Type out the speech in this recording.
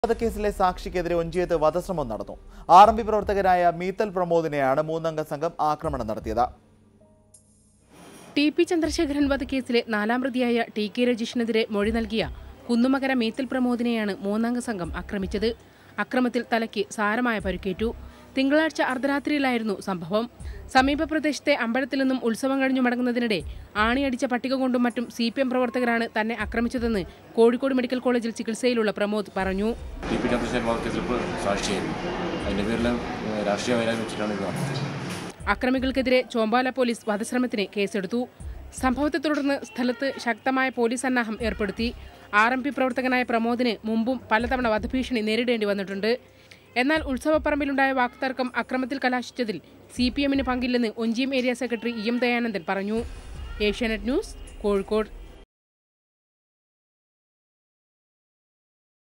വധക്കേസിലെ സാക്ഷിക്കെതിരെ ഒഞ്ചിയത്ത് വധശ്രമം നടന്നു R M P പ്രവർത്തകരായ മീത്തൽ പ്രമോദിനെയാണ് മൂന്നംഗ സംഘം ആക്രമണം നടത്തിയത് ടി പി ചന്ദ്രശേഖരൻ വധക്കേസിലെ നാലാം പ്രതിയായ ടി കെ രജീഷിനെതിരെ മൊഴി നൽകിയ കുന്നുമകര മീത്തൽ പ്രമോദിനെയാണ് മൂന്നംഗ സംഘം ആക്രമിച്ചത് അക്രമത്തിൽ തലയ്ക്ക് സാരമായ പരിക്കേറ്റു തിങ്കളാഴ്ച അർദ്ധരാത്രിയിലായിരുന്നു സംഭവം സമീപ പ്രദേശത്തെ അമ്പലത്തിൽ നിന്നും ഉത്സവം കഴിഞ്ഞു മടങ്ങുന്നതിനിടെ ആണിയടിച്ച പട്ടിക കൊണ്ടും മറ്റും സി പി എം പ്രവർത്തകരാണ് തന്നെ ആക്രമിച്ചതെന്ന് കോഴിക്കോട് മെഡിക്കൽ കോളേജിൽ ചികിത്സയിലുള്ള പ്രമോദ് പറഞ്ഞു ടി പി ചന്ദ്രശേഖരൻ വധക്കേസിൽ ഇപ്പോൾ സാക്ഷിയായിരുന്നു അതിൻ്റെ പേരിൽ ഏഹ്, രാഷ്ട്രീയ വൈരാഗ്യം വെച്ചിട്ടാണ് ഇത് നടത്തിയത് അക്രമികൾക്കെതിരെ ചോമ്പാല പോലീസ് വധശ്രമത്തിന് കേസെടുത്തു സംഭവത്തെ തുടർന്ന് സ്ഥലത്ത് ശക്തമായ പോലീസ് സന്നാഹം ഏർപ്പെടുത്തി ആർ എം പി പ്രവർത്തകനായ പ്രമോദിന് മുമ്പും പലതവണ വധഭീഷണി നേരിടേണ്ടി വന്നിട്ടുണ്ട് എന്നാൽ ഉത്സവപ്പറമ്പിലുണ്ടായ വാക്തർക്കം അക്രമത്തിൽ കലാശിച്ചതിൽ സി പി എമ്മിന് പങ്കില്ലെന്ന് Onchiyam area secretary E M Dayanandan പറഞ്ഞു ഏഷ്യാനെറ്റ് ന്യൂസ് കോഴിക്കോട്